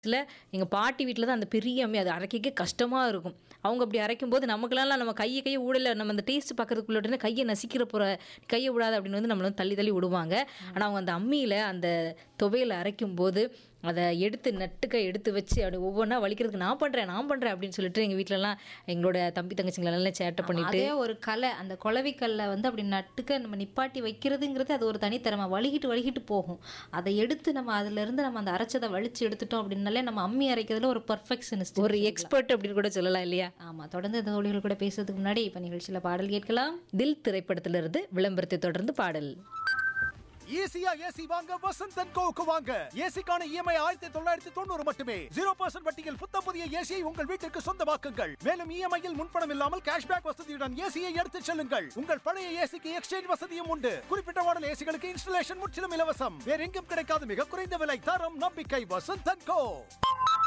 சில எங்க பாட்டி வீட்ல தான் அந்த பெரிய அம்மி. அது அரைக்கவே கஷ்டமா இருக்கும். அவங்க அப்படி அரைக்கும்போது நமக்கெல்லாம் நம்ம கைய கைய ஊடல நம்ம அந்த டேஸ்ட் பார்க்கறதுக்குள்ள உடனே கைய நசிக்கிற போற கைய விடாத அப்படின்னு வந்து நம்மள வந்து தள்ளி தள்ளி விடுவாங்க. ஆனா அவங்க அந்த அம்மியில அந்த துவையல அரைக்கும்போது, அத எடுத்து நட்டுக்க எடுத்து வச்சு அப்படி ஒவ்வொன்னா வலிக்கிறதுக்கு நான் பண்றேன், நான் பண்றேன் அப்படின்னு சொல்லிட்டு எங்க வீட்லலாம் எங்களோட தம்பி தங்கச்சிங்களெல்லாம் சேட்டை ஆமா. பண்ணிட்டு அதே ஒரு கலை. அந்த குளவிக்கல்ல வந்து அப்படி நட்டுக்க நம்ம நிப்பாட்டி வைக்கிறதுங்கிறது அது ஒரு தனித்திறமை. வழுகிட்டு வழுகிட்டு போகும். அதை எடுத்து நம்ம அதிலிருந்து நம்ம அந்த அரைச்சத வலிச்சு எடுத்துட்டோம் அப்படின்னாலே நம்ம அம்மி அரைக்கிறதுல ஒரு பெர்ஃபெக்ஷனிஸ்ட் ஒரு எக்ஸ்பர்ட் அப்படின்னு கூட சொல்லலாம் இல்லையா? ஆமா. தொடர்ந்து இந்த தோழிகள் கூட பேசுறதுக்கு முன்னாடி இப்ப நிகழ்ச்சியில பாடல் கேட்கலாம். தில் திரைப்படத்திலிருந்து விளம்பரத்தை தொடர்ந்து பாடல். ஈஸியா ஏசி வாங்க வசந்த் அண்ட் கோவுக்கு வாங்க ஏசிக்கான இஎம்ஐ ஆயிரத்தி தொள்ளாயிரத்தி தொண்ணூறு மட்டுமே ஜீரோ பர்சன்ட் வட்டியில் புத்த புதிய ஏசியை உங்கள் வீட்டிற்கு சொந்தமாக்குங்கள் மேலும் இஎம்ஐயில் முன்பணம் இல்லாமல் கேஷ்பேக் வசதியுடன் ஏசியை எடுத்துச் செல்லுங்கள் உங்கள் பழைய ஏசிக்கு எக்ஸ்சேஞ்ச் வசதியும் உண்டு குறிப்பிட்ட மாடல் ஏசிகளுக்கு இன்ஸ்டலேஷன் முற்றிலும் இலவசம் வேற எங்கும் கிடைக்காத மிக குறைந்த விலை தரம் நம்பிக்கை வசந்த் அண்ட் கோ